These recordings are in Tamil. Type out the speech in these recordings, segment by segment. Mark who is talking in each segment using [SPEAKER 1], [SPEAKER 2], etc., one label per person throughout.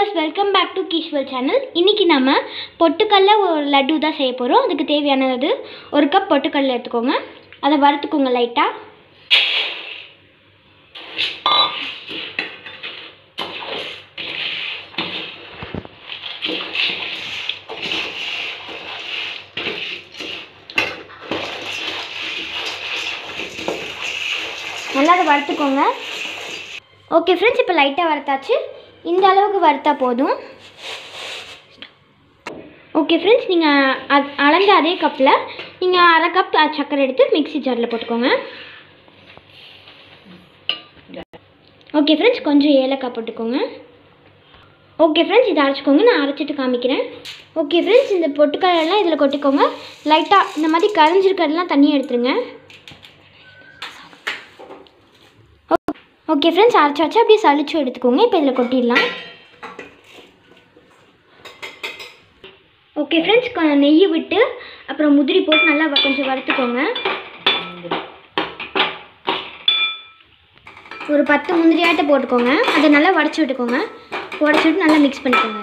[SPEAKER 1] வியூவர்ஸ் வெல்கம் பேக் டு கீஷ்வல் சேனல் இன்றைக்கி நம்ம பொட்டுக்கல்ல ஒரு லட்டு தான் செய்ய போகிறோம் அதுக்கு தேவையானது ஒரு கப் பொட்டுக்கல்ல எடுத்துக்கோங்க அதை வறுத்துக்கோங்க லைட்டாக நல்லா அதை வறுத்துக்கோங்க ஓகே ஃப்ரெண்ட்ஸ் இப்போ லைட்டாக வறுத்தாச்சு இந்த அளவுக்கு வறுத்தா போதும் ஓகே ஃப்ரெண்ட்ஸ் நீங்கள் அது அளந்த அதே கப்பில் நீங்கள் அரை கப் சர்க்கரை எடுத்து மிக்ஸி ஜாரில் போட்டுக்கோங்க ஓகே ஃப்ரெண்ட்ஸ் கொஞ்சம் ஏலக்காய் போட்டுக்கோங்க ஓகே ஃப்ரெண்ட்ஸ் இதை அரைச்சிக்கோங்க நான் அரைச்சிட்டு காமிக்கிறேன் ஓகே ஃப்ரெண்ட்ஸ் இந்த பொட்டுக்கடலாம் இதில் கொட்டிக்கோங்க லைட்டாக இந்த மாதிரி கரைஞ்சிருக்கிறதெல்லாம் தண்ணியை எடுத்துருங்க ஓகே ஃப்ரெண்ட்ஸ் அரைச்சி வச்சு அப்படியே சளிச்சு எடுத்துக்கோங்க இப்போ இதில் கொட்டிடலாம் ஓகே ஃப்ரெண்ட்ஸ் நெய் விட்டு அப்புறம் முந்திரி போட்டு நல்லா வ- கொஞ்சம் வறுத்துக்கோங்க ஒரு பத்து முந்திரியாட்ட போட்டுக்கோங்க அதை நல்லா உடச்சி விட்டுக்கோங்க உடச்சி விட்டு நல்லா மிக்ஸ் பண்ணிக்கோங்க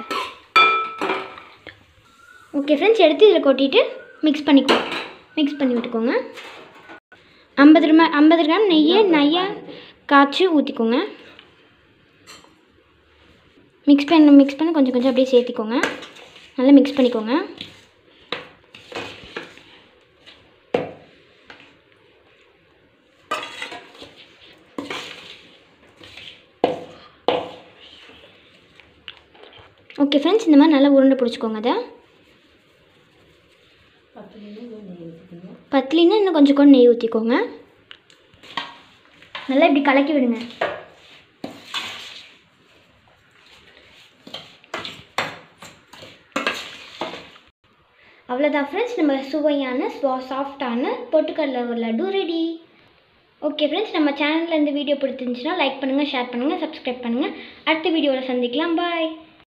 [SPEAKER 1] ஓகே ஃப்ரெண்ட்ஸ் எடுத்து இதில் கொட்டிட்டு மிக்ஸ் பண்ணிக்கோங்க மிக்ஸ் பண்ணி விட்டுக்கோங்க ஐம்பது ரூபா ஐம்பது கிராம் நெய்யை நெய்யை காய்ச்சி ஊற்றிக்கோங்க மிக்ஸ் பண்ணி மிக்ஸ் பண்ணி கொஞ்சம் கொஞ்சம் அப்படியே சேர்த்திக்கோங்க நல்லா மிக்ஸ் பண்ணிக்கோங்க ஓகே ஃப்ரெண்ட்ஸ் இந்த மாதிரி நல்லா உருண்டை பிடிச்சிக்கோங்க அதை பத்துலின்னா இன்னும் கொஞ்சம் கூட நெய் ஊற்றிக்கோங்க நல்லா இப்படி கலக்கி விடுங்க அவ்வளோதான் ஃப்ரெண்ட்ஸ் நம்ம சுவையான ஸ்வா சாஃப்டான பொட்டுக்கடலை ஒரு லட்டு ரெடி ஓகே ஃப்ரெண்ட்ஸ் நம்ம சேனலில் இந்த வீடியோ பிடிச்சிருந்துச்சுன்னா லைக் பண்ணுங்கள் ஷேர் பண்ணுங்கள் சப்ஸ்கிரைப் பண்ணுங்கள் அடுத்த வீடியோவில் சந்திக்கலாம் பாய்